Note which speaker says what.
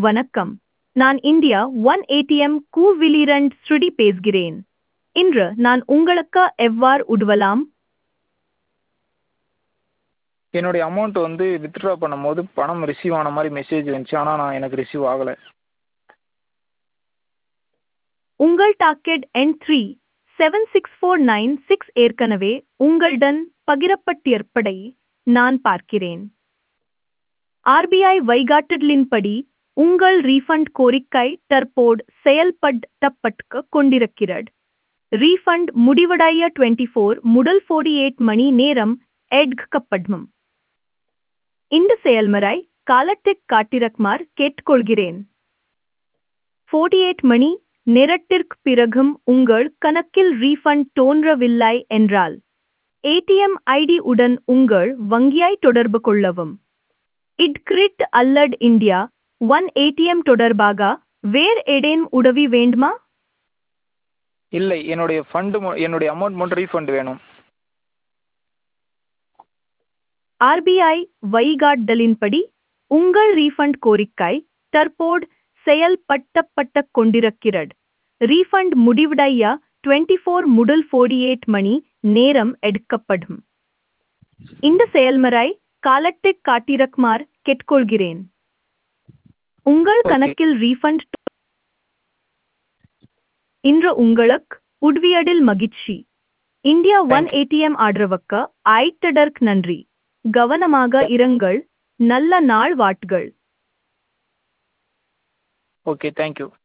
Speaker 1: வணக்கம் நான் India one ATM கூவிலிரண்ட் ஸ்ருதி பேசுகிறேன் இன்று நான் உங்களுக்கு எவ்வாறு உதவலாம்
Speaker 2: என்னுடைய அமௌண்ட் வந்து வித்ட்ரா பண்ணும்போது பணம் ரிசீவ் ஆன மாதிரி மெசேஜ் வந்துச்சு ஆனால் நான் எனக்கு ரிசீவ் ஆகலை
Speaker 1: உங்கள் டாக்கெட் எண் three seven six four nine six ஏற்கனவே உங்களுடன் பகிரப்பட்டிருப்பதை நான் பார்க்கிறேன் ஆர்பிஐ வழிகாட்டுதலின்படி உங்கள் ரீஃபண்ட் கோரிக்கை தற்போது செயல்படுத்தப்பட்டு கொண்டிருக்கிறது ரீஃபண்ட் முடிவடைய டுவெண்ட்டி ஃபோர் முதல் ஃபோர்டி எயிட் மணி நேரம் எடுக்கப்படும் இந்த செயல்முறை காலத்தை காட்டிரக்குமாறு கேட்டுக்கொள்கிறேன் ஃபோர்டி எயிட் மணி நேரத்திற்கு பிறகும் உங்கள் கணக்கில் ரீஃபண்ட் தோன்றவில்லை என்றால் ஏடிஎம் ஐடி உடன் உங்கள் வங்கியை தொடர்பு கொள்ளவும் இட்கிரிட் அல்லட் இந்தியா ஒன் ஏடிஎம் தொடர்பாக வேறு ஏதேனும் உதவி வேண்டுமா
Speaker 2: இல்லை என்னுடைய ஃபண்டு என்னுடைய அமௌண்ட் மட்டும் ரீஃபண்ட் வேணும்
Speaker 1: ஆர்பிஐ வழிகாட்டுதலின்படி உங்கள் ரீஃபண்ட் கோரிக்கை தற்போது செயல்படுத்தப்பட்டு கொண்டிருக்கிறது ரீஃபண்ட் முடிவடைய டுவெண்ட்டி ஃபோர் முதல் ஃபோர்டி எயிட் மணி நேரம் எடுக்கப்படும் இந்த செயல்முறை காலத்தை காட்டிரக்குமாறு கேட்டுக்கொள்கிறேன் உங்கள்
Speaker 2: Okay.
Speaker 1: கணக்கில் ரீஃபண்ட் இன்று உங்களுக்கு உதவியதில் மகிழ்ச்சி India one
Speaker 2: Thank you.
Speaker 1: ATM ஆதரவுக்கு ஐட்டடர்க் நன்றி கவனமாக இருங்கள் நல்ல நாள் வாட்கள்
Speaker 2: ஓகே தேங்க்யூ